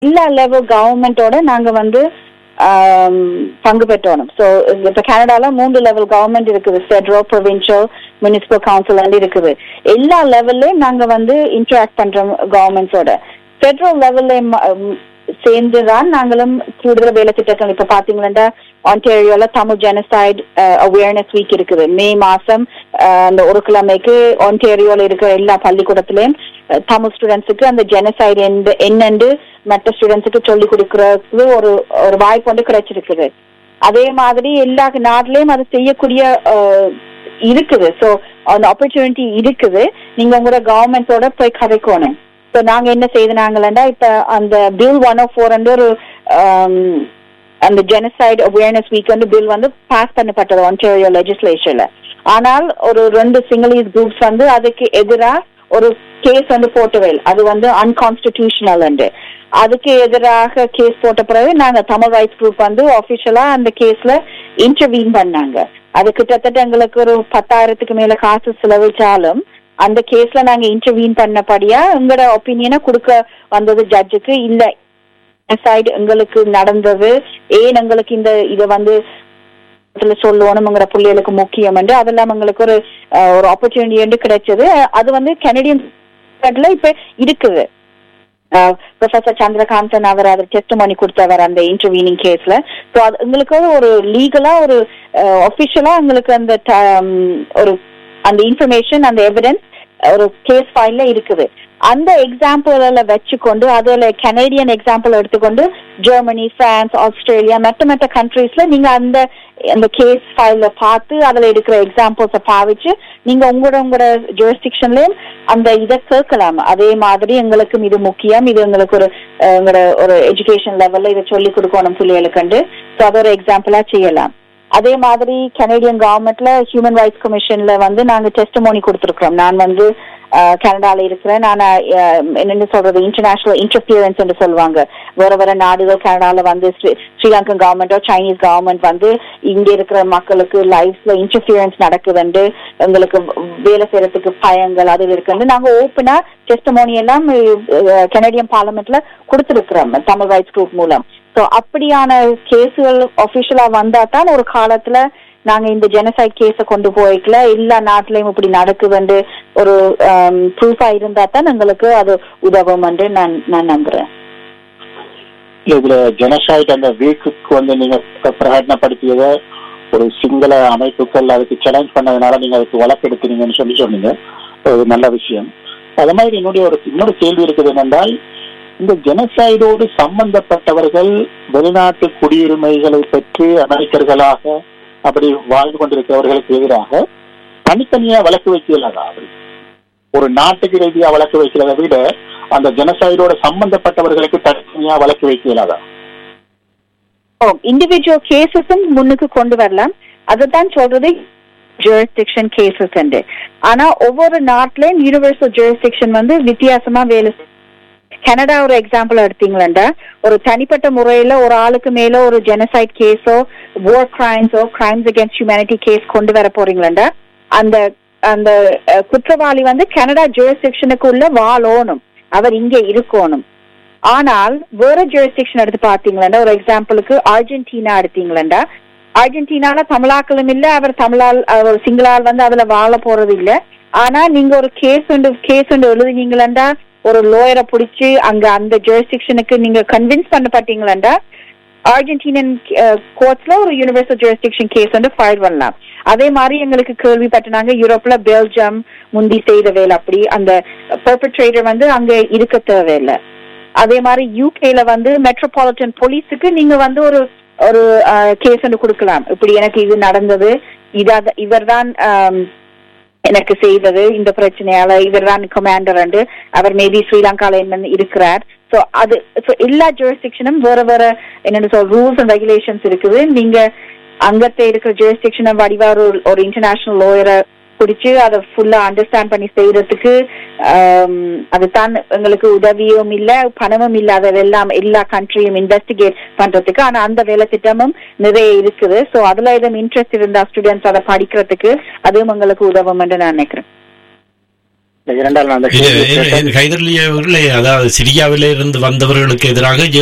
எல்லா லெவல் கவர்மெண்டோட நாங்க வந்து ஆம், பங்கு பெற்றோம் ஸோ இப்போ கனடால மூன்று லெவல் கவர்மெண்ட் இருக்குது ஃபெட்ரல் ப்ரொவின்ஷியல் முனிசிபல் கவுன்சில் இருக்குது எல்லா லெவல்லையும் நாங்க வந்து இன்டராக்ட் பண்றோம் கவர்மெண்ட்ஸோட ஃபெட்ரல் லெவல்ல சேர்ந்து தான் நாங்களும் கூடுதல் வேலை திட்டங்கள் இப்ப பாத்தீங்கன்னா ஆன்டேரியோல தமிழ் ஜெனசைட் அவேர்னஸ் வீக் இருக்குது மே மாசம் அஹ், அந்த ஒரு கிழமைக்கு ஆன்டேரியோல இருக்கிற எல்லா பள்ளிக்கூடத்திலையும் அஹ், தமிழ் ஸ்டூடெண்ட்ஸுக்கு அந்த ஜெனசைட் என்னண்டு மற்ற ஸ்டூடெண்ட்ஸுக்கு சொல்லி கொடுக்கறது ஒரு ஒரு வாய்ப்பு வந்து கிடைச்சிருக்குது அதே மாதிரி எல்லா நாட்டிலையும் அது செய்யக்கூடிய அஹ், இருக்குது ஸோ அந்த ஆப்பர்ச்சுனிட்டி இருக்குது நீங்க உங்களோட கவர்மெண்டோட போய் கதைக்கணும் ஸோ நாங்க என்ன செய்தாங்களா இப்ப அந்த பில் ஒன் ஓ ஃபோர் ஒரு ஆம், அந்த ஜெனசைட் அவேர்னஸ் வீக் வந்து பில் வந்து பாஸ் பண்ணப்பட்டது ஒன்டேரியோ லெஜிஸ்லேஷன்ல ஆனால் ஒரு ரெண்டு சிங்கிளீஸ் குரூப்ஸ் வந்து அதுக்கு எதிராக ஒரு கேஸ் வந்து போட்டவேல் அது வந்து அன்கான்ஸ்டிடியூஷனல் அதுக்கு எதிராக கேஸ் போட்ட பிறகு நாங்க தமிழ் ரைட்ஸ் குரூப் வந்து ஆபீஷியலா அந்த கேஸ்ல இன்டர்வீன் பண்ணாங்க அது கிட்டத்தட்ட எங்களுக்கு ஒரு பத்தாயிரத்துக்கு மேல காசு செலவழிச்சாலும் அந்த கேஸ்ல நாங்க இன்டர்வீன் பண்ணபடியா எங்களோட ஒப்பீனியனை கொடுக்க வந்தது ஜட்ஜுக்கு இல்ல சைடு எங்களுக்கு நடந்தது ஏன் எங்களுக்கு இந்த இத வந்து இதுல சொல்லணுங்கிற பிள்ளைகளுக்கு முக்கியம் என்று அதெல்லாம் எங்களுக்கு ஒரு அஹ், ஒரு ஆப்பர்ச்சுனிட்டி என்று கிடைச்சது அது வந்து கனடியன் இப்ப இருக்குது ப்ரொஃபசர் சந்திரகாந்தன் அவர் அவர் டெஸ்ட் கொடுத்தவர் அந்த இன்டர்வீனிங் கேஸ்ல ஸோ அது எங்களுக்கு ஒரு லீகலா ஒரு ஒபிஷியலா எங்களுக்கு அந்த ட- ம், ஒரு அந்த இன்ஃபர்மேஷன் அந்த எவிடன்ஸ் ஒரு கேஸ் ஃபைல்ல இருக்குது அந்த எக்ஸாம்பிள் வச்சுக்கொண்டு அதுல கனேடியன் எக்ஸாம்பிள் எடுத்துக்கொண்டு ஜெர்மனி பிரான்ஸ் ஆஸ்திரேலியா மற்ற மற்ற கண்ட்ரீஸ்ல நீங்க அந்த அந்த கேஸ் ஃபைல பார்த்து அதுல இருக்கிற எக்ஸாம்பிள்ஸ பாவிச்சு நீங்க உங்களோட உங்களோட ஜூரிஸ்டிக்ஷன்லயும் அந்த இதை கேட்கலாம் அதே மாதிரி எங்களுக்கும் இது முக்கியம் இது எங்களுக்கு ஒரு அஹ், எங்களோட ஒரு எஜுகேஷன் லெவல்ல இதை சொல்லி கொடுக்கணும் பிள்ளைகளுக்கு ஸோ அதை ஒரு எக்ஸாம்பிளா செய்யலாம் அதே மாதிரி கனேடியன் கவர்மெண்ட்ல ஹியூமன் ரைட்ஸ் கமிஷன்ல வந்து நாங்க டெஸ்டமோனி கொடுத்துருக்கோம் நான் வந்து அஹ், கனடால இருக்கிறேன் நான் அஹ், என்னன்னு சொல்றது இன்டர்நேஷனல் இன்டர்பியரன்ஸ் என்று சொல்லுவாங்க வேற வேற நாடுகள் கனடால வந்து ஸ்ரீ- ஸ்ரீலங்கன் கவர்மெண்டோ சைனீஸ் கவர்மெண்ட் வந்து இங்க இருக்கிற மக்களுக்கு லைஃப்ல இன்டர்பியரன்ஸ் நடக்குதுண்டு எங்களுக்கு வேலை செய்யறதுக்கு பயங்கள் அது இருக்குன்னு நாங்க ஓப்பனா டெஸ்டமோனி எல்லாம் கனடியன் பார்லிமெண்ட்ல கொடுத்துருக்கிறோம் தமிழ் ரைட்ஸ் குரூப் மூலம் ஸோ அப்படியான கேஸுகள் ஒபிஷியலா வந்தா தான் ஒரு காலத்துல நாங்க இந்த ஜெனசைட் கேஸ கொண்டு போய்க்கல எல்லா நாட்டிலையும் இப்படி நடக்குதுன்னு ஒரு ப்ரூஃபா இருந்தா தான் எங்களுக்கு அது உதவும் என்று நான் நான் நம்புறேன் இல்ல இதுல ஜெனசைட் அந்த வீக்குக்கு வந்து நீங்க பிர- பிரகடனப்படுத்தியத ஒரு சிங்கள அமைப்புகள் அதுக்கு சேலஞ்ச் பண்ணதுனால நீங்க அதுக்கு வழக்கெடுத்தீங்கன்னு சொல்லி சொன்னீங்க ஒரு நல்ல விஷயம் அது மாதிரி என்னுடைய ஒரு இன்னொரு கேள்வி இருக்குது என்னென்றால் இந்த ஜெனசைடோடு சம்பந்தப்பட்டவர்கள் வெளிநாட்டு குடியுரிமைகளை பெற்று அமெரிக்கர்களாக அப்படி வாழ்ந்து கொண்டிருக்கிறவர்களுக்கு எதிராக தனித்தனியா வழக்கு வைக்கலாதா அப்படி ஒரு நாட்டுக்கு ரீதியா வழக்கு வைக்கிறதை விட அந்த ஜெனசைடோட சம்பந்தப்பட்டவர்களுக்கு தனித்தனியா வழக்கு வைக்கலாதா ஓ இண்டிவிஜுவல் கேசஸும் முன்னுக்கு கொண்டு வரலாம் அதுதான் சொல்றது ஜூரிஸ்டிக்ஷன் கேசஸ் ஆனா ஒவ்வொரு நாட்டிலையும் யூனிவர்சல் ஜூரிஸ்டிக்ஷன் வந்து வித்தியாசமா வேலை செய்யும். கனடா ஒரு எக்ஸாம்பிள் எடுத்தீங்களா ஒரு தனிப்பட்ட முறையில ஒரு ஆளுக்கு மேல ஒரு ஜெனசைட் கேஸோ war கிரைம்ஸோ கிரைம்ஸ் அகேன்ஸ்ட் ஹியூமனிட்டி கேஸ் கொண்டு வர போறீங்களா அந்த அந்த அஹ், குற்றவாளி வந்து கனடா ஜூரிஸ்டிக்ஷனுக்குள்ள வாழணும் அவர் இங்க இருக்கணும் ஆனால் வேற ஜூரிஸ்டிக்ஷன் எடுத்து பாத்தீங்களா ஒரு எக்ஸாம்பிளுக்கு அர்ஜென்டினா எடுத்தீங்களா அர்ஜென்டினால தமிழாக்களும் இல்ல அவர் தமிழால் அவர் சிங்களால் வந்து அதுல வாழ போறது இல்ல ஆனா நீங்க ஒரு கேஸ் ஒன்று கேஸ் ஒன்று எழுதுனீங்களா ஒரு லோயரை பிடிச்சி அங்க அந்த ஜூரிஸ்டிக்ஷனுக்கு நீங்க கன்வின்ஸ் பண்ணப்பட்டீங்களா அர்ஜென்டினன் கோர்ட்ஸ்ல ஒரு யூனிவர்சல் ஜூரிஸ்டிக்ஷன் கேஸ் வந்து ஃபைல் பண்ணலாம் அதே மாதிரி எங்களுக்கு கேள்விப்பட்டனாங்க யூரோப்ல பெல்ஜியம் முந்தி செய்த வேலை அப்படி அந்த பெர்பட்ரேட்டர் வந்து அங்க இருக்க தேவையில்லை அதே மாதிரி யூகேல வந்து மெட்ரோபாலிட்டன் போலீஸுக்கு நீங்க வந்து ஒரு ஒரு கேஸ் ஒன்று கொடுக்கலாம் இப்படி எனக்கு இது நடந்தது இதா இவர்தான் ஆம், எனக்கு செய்தது இந்த பிரச்சனையால இவர்தான் கமாண்டர் அண்டு அவர் மேபி ஸ்ரீலங்கால என்ன இருக்கிறார் சோ அது so எல்லா ஜூரிஸ்டிக்ஷனும் வேற வேற என்னன்னு சொல் ரூல்ஸ் அண்ட் ரெகுலேஷன்ஸ் இருக்குது நீங்க அங்கத்தை இருக்கிற ஜூரிஸ்டிக்ஷனை வடிவா ஒரு ஒரு இன்டர்நேஷனல் லோயரை பிடிச்சு அதை ஃபுல்லா அண்டர்ஸ்டாண்ட் பண்ணி செய்யறதுக்கு ஆம், அதுதான் எங்களுக்கு உதவியும் இல்ல பணமும் இல்ல அதெல்லாம் எல்லா கண்ட்ரியும் இன்வெஸ்டிகேட் பண்றதுக்கு ஆனா அந்த வேலை திட்டமும் நிறைய இருக்குது சோ அதுல எதுவும் இன்ட்ரெஸ்ட் இருந்தா ஸ்டூடெண்ட்ஸ் அதை படிக்கிறதுக்கு அதுவும் எங்களுக்கு உதவும் என்று நான் நினைக்கிறேன் இந்த இரண்டால் நான் அந்த இது- கேள்வியை இது- கேட்டேன். இது ஹைதர் அலி அவர்களே அதாவது சிரியாவிலே இருந்து வந்தவர்களுக்கு எதிராக